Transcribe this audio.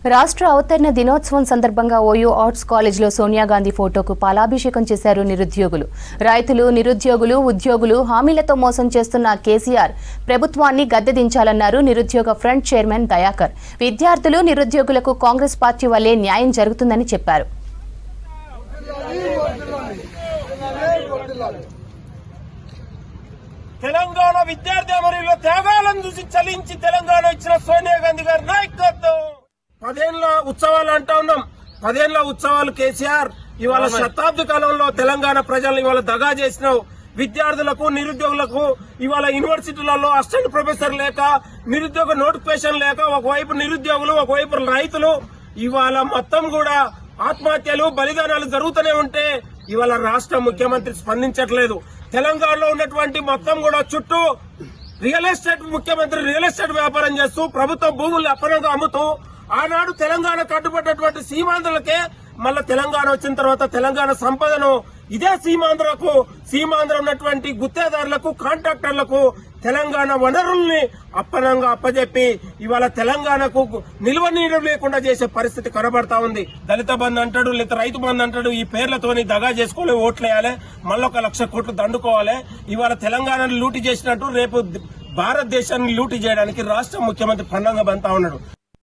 రాష్ట్ర అవతరణ దినోత్సవం సందర్భంగా ఓయూ ఆర్ట్స్ కాలేజ్లో సోనియా గాంధీ ఫోటోకు పాలాభిషేకం చేశారు నిరుద్యోగులు రైతులు నిరుద్యోగులు ఉద్యోగులు హామీలతో మోసం చేస్తున్న కేసీఆర్ ప్రభుత్వాన్ని గద్దెదించాలన్నారు నిరుద్యోగ ఫ్రంట్ చైర్మన్ దయాకర్ విద్యార్థులు నిరుద్యోగులకు కాంగ్రెస్ పార్టీ వల్లే న్యాయం జరుగుతుందని చెప్పారు తెలంగాణ విద్యార్థి అమరుల త్యాగాలను చూసి చలించి తెలంగాణ ఇచ్చిన సోనియా గాంధీ గారి నాయకత్వం పదేళ్ల ఉత్సవాలు అంటా ఉన్నాం పదేళ్ల ఉత్సవాలు కేసీఆర్ ఇవాళ శతాబ్ది కాలంలో తెలంగాణ ప్రజలను ఇవాళ దగా చేసినావు విద్యార్థులకు నిరుద్యోగులకు ఇవాళ యూనివర్సిటీలలో అసిస్టెంట్ ప్రొఫెసర్ లేక నిరుద్యోగ నోటిఫికేషన్ లేక ఒకవైపు నిరుద్యోగులు ఒకవైపు రైతులు ఇవాళ మొత్తం కూడా ఆత్మహత్యలు బలిదానాలు జరుగుతూనే ఉంటే ఇవాళ రాష్ట్ర ముఖ్యమంత్రి స్పందించట్లేదు తెలంగాణలో ఉన్నటువంటి మొత్తం కూడా చుట్టూ రియల్ ఎస్టేట్ ముఖ్యమంత్రి రియల్ ఎస్టేట్ వ్యాపారం చేస్తూ ప్రభుత్వ భూముల్ని అప్పనంగా అమ్ముతూ ఆనాడు తెలంగాణ కట్టుబడ్డటువంటి సీమాంధ్రులకే మళ్ళా తెలంగాణ వచ్చిన తర్వాత తెలంగాణ సంపదను ఇదే సీమాంధ్రకు సీమాంధ్ర ఉన్నటువంటి గుత్తేదారులకు కాంట్రాక్టర్లకు తెలంగాణ వనరుల్ని అప్పనంగా అప్పజెప్పి ఇవాళ తెలంగాణకు నిల్వ నీరు లేకుండా చేసే పరిస్థితి కనబడతా ఉంది దళిత బంధు అంటాడు లేదా రైతు బంధు అంటాడు ఈ పేర్లతోని దగా చేసుకోవాలి ఓట్లేయాలి మళ్ళీ ఒక లక్ష కోట్లు దండుకోవాలి ఇవాళ తెలంగాణను లూటి చేసినట్టు రేపు భారతదేశాన్ని లూటి చేయడానికి రాష్ట్ర ముఖ్యమంత్రి పన్నంగా బంతా ఉన్నాడు